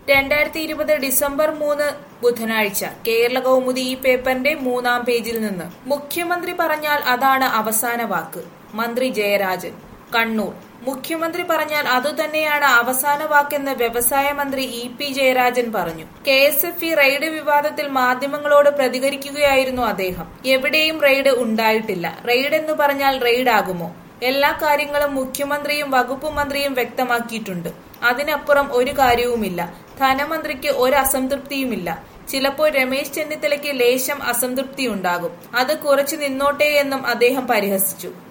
രണ്ടായിരത്തി ഇരുപത് ഡിസംബർ മൂന്ന് ബുധനാഴ്ച കേരള കൗമുദി ഈ പേപ്പറിന്റെ മൂന്നാം പേജിൽ നിന്ന് മുഖ്യമന്ത്രി പറഞ്ഞാൽ അതാണ് അവസാന വാക്ക് മന്ത്രി ജയരാജൻ കണ്ണൂർ മുഖ്യമന്ത്രി പറഞ്ഞാൽ അതുതന്നെയാണ് അവസാന വാക്കെന്ന് വ്യവസായ മന്ത്രി ഇ പി ജയരാജൻ പറഞ്ഞു K S F E raid വിവാദത്തിൽ മാധ്യമങ്ങളോട് പ്രതികരിക്കുകയായിരുന്നു അദ്ദേഹം എവിടെയും റെയ്ഡ് ഉണ്ടായിട്ടില്ല റെയ്ഡ് എന്ന് പറഞ്ഞാൽ റെയ്ഡ് ആകുമോ എല്ലാ കാര്യങ്ങളും മുഖ്യമന്ത്രിയും വകുപ്പ് മന്ത്രിയും വ്യക്തമാക്കിയിട്ടുണ്ട് അതിനപ്പുറം ഒരു കാര്യവുമില്ല ധനമന്ത്രിക്ക് ഒരു അസംതൃപ്തിയുമില്ല ചിലപ്പോൾ രമേശ് ചെന്നിത്തലയ്ക്ക് ലേശം അസംതൃപ്തിയുണ്ടാകും അത് കുറച്ചു നിന്നോട്ടെ എന്നും അദ്ദേഹം പരിഹസിച്ചു